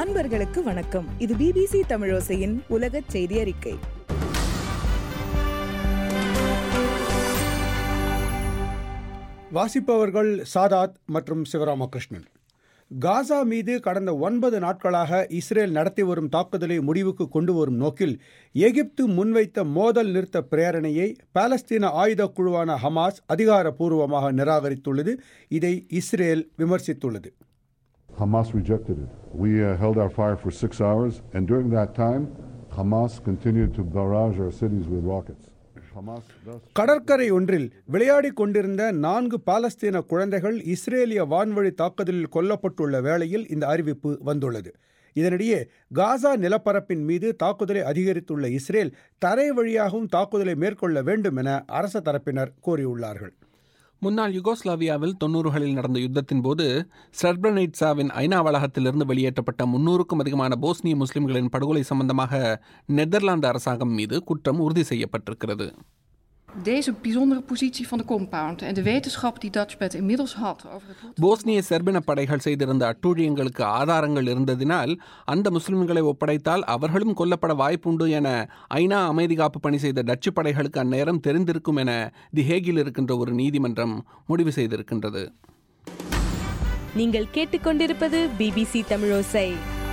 அன்பர்களுக்கு வணக்கம் இது பிபிசி தமிழோசையின் உலக செய்தி அறிக்கை வாசிப்பவர்கள் சாதாத் மற்றும் சிவராமகிருஷ்ணன் காசா மீது கடந்த ஒன்பது நாட்களாக இஸ்ரேல் நடத்தி வரும் தாக்குதலை முடிவுக்கு கொண்டு வரும் நோக்கில் எகிப்து முன்வைத்த மோதல் நிறுத்த பிரேரணையை பாலஸ்தீன ஆயுத குழுவான ஹமாஸ் அதிகாரப்பூர்வமாக நிராகரித்துள்ளது இதை இஸ்ரேல் விமர்சித்துள்ளது Hamas rejected it. We uh, held our fire for six hours, and during that time, Hamas continued to barrage our cities with rockets. Hamas thus கடற்கரை ஒன்றில் விளையாடிக் கொண்டிருந்த நான்கு பாலஸ்தீன குழந்தைகள் இஸ்ரேலிய வான்வழி தாக்குதலில் கொல்லப்பட்டுள்ள வேளையில் இந்த அறிவிப்பு வந்துள்ளது இதனிடையே காசா நிலப்பரப்பின் மீது தாக்குதலை அதிகரித்துள்ள இஸ்ரேல் தரை வழியாகவும் தாக்குதலை மேற்கொள்ள வேண்டும் என அரச தரப்பினர் கோரியுள்ளார்கள் முன்னாள் யுகோஸ்லாவியாவில் தொன்னூறுகளில் நடந்த யுத்தத்தின் போது ஸ்ரப்ரனைட்சாவின் ஐநா வளாகத்திலிருந்து வெளியேற்றப்பட்ட முன்னூறுக்கும் அதிகமான போஸ்னிய முஸ்லிம்களின் படுகொலை சம்பந்தமாக நெதர்லாந்து அரசாங்கம் மீது குற்றம் உறுதி செய்யப்பட்டிருக்கிறது Deze bijzondere positie van de compound en de wetenschap die Dutchbed inmiddels had over het lot போஸ்னிய செர்பின படைகள் செய்திருந்த அட்டூழியங்களுக்கு ஆதாரங்கள் இருந்ததினால் அந்த முஸ்லிம்களை ஒப்படைத்தால் அவர்களும் கொல்லப்பட வாய்ப்புண்டு என ஐநா அமைதி காப்பு பணி செய்த டச்சு படைகளுக்கு அந்நேரம் தெரிந்திருக்கும் என தி ஹேகில் இருக்கின்ற ஒரு நீதிமன்றம் முடிவு செய்திருக்கின்றது நீங்கள் கேட்டுக்கொண்டிருப்பது பிபிசி தமிழோசை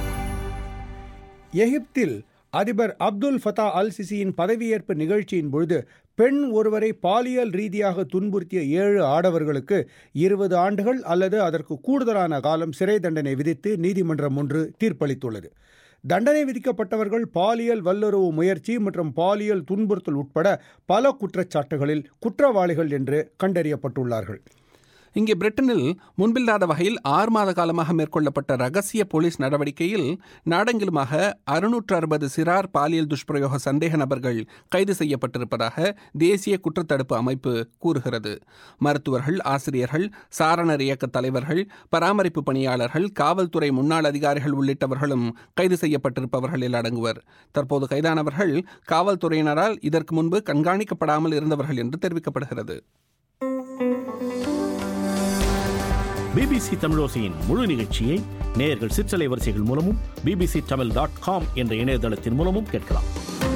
எகிப்தில் அதிபர் அப்துல் ஃபதா அல் சிசியின் பதவியேற்பு நிகழ்ச்சியின் பொழுது பெண் ஒருவரை பாலியல் ரீதியாக துன்புறுத்திய ஏழு ஆடவர்களுக்கு இருபது ஆண்டுகள் அல்லது அதற்கு கூடுதலான காலம் சிறை தண்டனை விதித்து நீதிமன்றம் ஒன்று தீர்ப்பளித்துள்ளது தண்டனை விதிக்கப்பட்டவர்கள் பாலியல் வல்லுறவு முயற்சி மற்றும் பாலியல் துன்புறுத்தல் உட்பட பல குற்றச்சாட்டுகளில் குற்றவாளிகள் என்று கண்டறியப்பட்டுள்ளார்கள் இங்கே பிரிட்டனில் முன்பில்லாத வகையில் ஆறு மாத காலமாக மேற்கொள்ளப்பட்ட ரகசிய போலீஸ் நடவடிக்கையில் நாடெங்கிலுமாக அறுநூற்று அறுபது சிறார் பாலியல் துஷ்பிரயோக சந்தேக நபர்கள் கைது செய்யப்பட்டிருப்பதாக தேசிய குற்றத்தடுப்பு அமைப்பு கூறுகிறது மருத்துவர்கள் ஆசிரியர்கள் சாரணர் இயக்க தலைவர்கள் பராமரிப்பு பணியாளர்கள் காவல்துறை முன்னாள் அதிகாரிகள் உள்ளிட்டவர்களும் கைது செய்யப்பட்டிருப்பவர்களில் அடங்குவர் தற்போது கைதானவர்கள் காவல்துறையினரால் இதற்கு முன்பு கண்காணிக்கப்படாமல் இருந்தவர்கள் என்று தெரிவிக்கப்படுகிறது பிபிசி தமிழோசையின் முழு நிகழ்ச்சியை நேயர்கள் சிற்றலை வரிசைகள் மூலமும் பிபிசி தமிழ் டாட் காம் என்ற இணையதளத்தின் மூலமும் கேட்கலாம்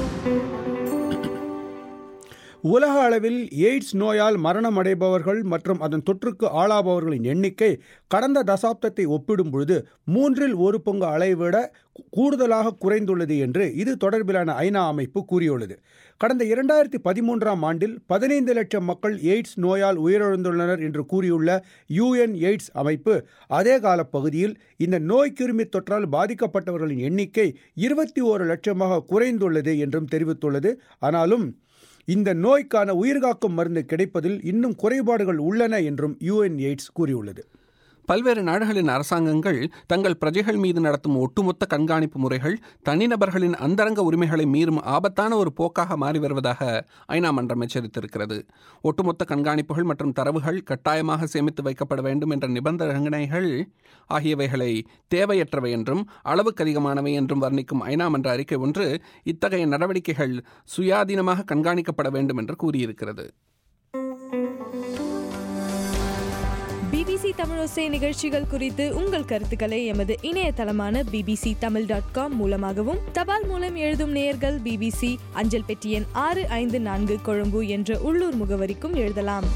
உலக அளவில் எய்ட்ஸ் நோயால் மரணமடைபவர்கள் மற்றும் அதன் தொற்றுக்கு ஆளாபவர்களின் எண்ணிக்கை கடந்த தசாப்தத்தை ஒப்பிடும் பொழுது மூன்றில் ஒரு பங்கு அளவைவிட கூடுதலாக குறைந்துள்ளது என்று இது தொடர்பிலான ஐநா அமைப்பு கூறியுள்ளது கடந்த இரண்டாயிரத்தி பதிமூன்றாம் ஆண்டில் பதினைந்து லட்சம் மக்கள் எய்ட்ஸ் நோயால் உயிரிழந்துள்ளனர் என்று கூறியுள்ள யுஎன் எய்ட்ஸ் அமைப்பு அதே கால பகுதியில் இந்த நோய் கிருமி தொற்றால் பாதிக்கப்பட்டவர்களின் எண்ணிக்கை இருபத்தி ஓரு லட்சமாக குறைந்துள்ளது என்றும் தெரிவித்துள்ளது ஆனாலும் இந்த நோய்க்கான உயிர்காக்கும் மருந்து கிடைப்பதில் இன்னும் குறைபாடுகள் உள்ளன என்றும் யுஎன் எய்ட்ஸ் கூறியுள்ளது பல்வேறு நாடுகளின் அரசாங்கங்கள் தங்கள் பிரஜைகள் மீது நடத்தும் ஒட்டுமொத்த கண்காணிப்பு முறைகள் தனிநபர்களின் அந்தரங்க உரிமைகளை மீறும் ஆபத்தான ஒரு போக்காக மாறி வருவதாக ஐநா மன்றம் எச்சரித்திருக்கிறது ஒட்டுமொத்த கண்காணிப்புகள் மற்றும் தரவுகள் கட்டாயமாக சேமித்து வைக்கப்பட வேண்டும் என்ற நிபந்தனைகள் ஆகியவைகளை தேவையற்றவை என்றும் அளவுக்கு அதிகமானவை என்றும் வர்ணிக்கும் ஐநா மன்ற அறிக்கை ஒன்று இத்தகைய நடவடிக்கைகள் சுயாதீனமாக கண்காணிக்கப்பட வேண்டும் என்று கூறியிருக்கிறது பிபிசி தமிழோசை நிகழ்ச்சிகள் குறித்து உங்கள் கருத்துக்களை எமது இணையதளமான பிபிசி தமிழ் டாட் காம் மூலமாகவும் தபால் மூலம் எழுதும் நேயர்கள் பிபிசி அஞ்சல் பெட்டி எண் ஆறு ஐந்து நான்கு கொழும்பு என்ற உள்ளூர் முகவரிக்கும் எழுதலாம்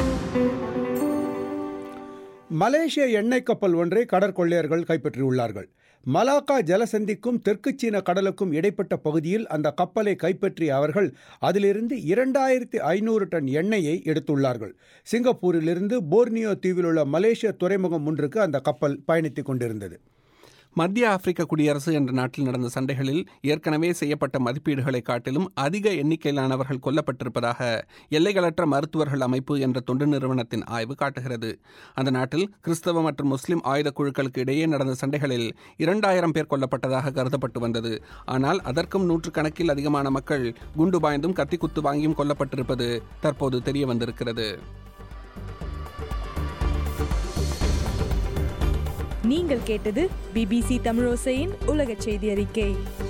மலேசிய எண்ணெய் கப்பல் ஒன்றை கடற்கொள்ளையர்கள் கைப்பற்றியுள்ளார்கள் மலாக்கா ஜலசந்திக்கும் தெற்கு சீன கடலுக்கும் இடைப்பட்ட பகுதியில் அந்த கப்பலை கைப்பற்றிய அவர்கள் அதிலிருந்து இரண்டாயிரத்தி ஐநூறு டன் எண்ணெயை எடுத்துள்ளார்கள் சிங்கப்பூரிலிருந்து போர்னியோ தீவில் உள்ள மலேசிய துறைமுகம் ஒன்றுக்கு அந்த கப்பல் பயணித்துக் கொண்டிருந்தது மத்திய ஆப்பிரிக்க குடியரசு என்ற நாட்டில் நடந்த சண்டைகளில் ஏற்கனவே செய்யப்பட்ட மதிப்பீடுகளை காட்டிலும் அதிக எண்ணிக்கையிலானவர்கள் கொல்லப்பட்டிருப்பதாக எல்லைகளற்ற மருத்துவர்கள் அமைப்பு என்ற தொண்டு நிறுவனத்தின் ஆய்வு காட்டுகிறது அந்த நாட்டில் கிறிஸ்தவ மற்றும் முஸ்லிம் ஆயுத குழுக்களுக்கு இடையே நடந்த சண்டைகளில் இரண்டாயிரம் பேர் கொல்லப்பட்டதாக கருதப்பட்டு வந்தது ஆனால் அதற்கும் நூற்றுக்கணக்கில் அதிகமான மக்கள் குண்டு பாய்ந்தும் கத்திக்குத்து வாங்கியும் கொல்லப்பட்டிருப்பது தற்போது தெரிய வந்திருக்கிறது நீங்கள் கேட்டது பிபிசி தமிழோசையின் உலக செய்தி அறிக்கை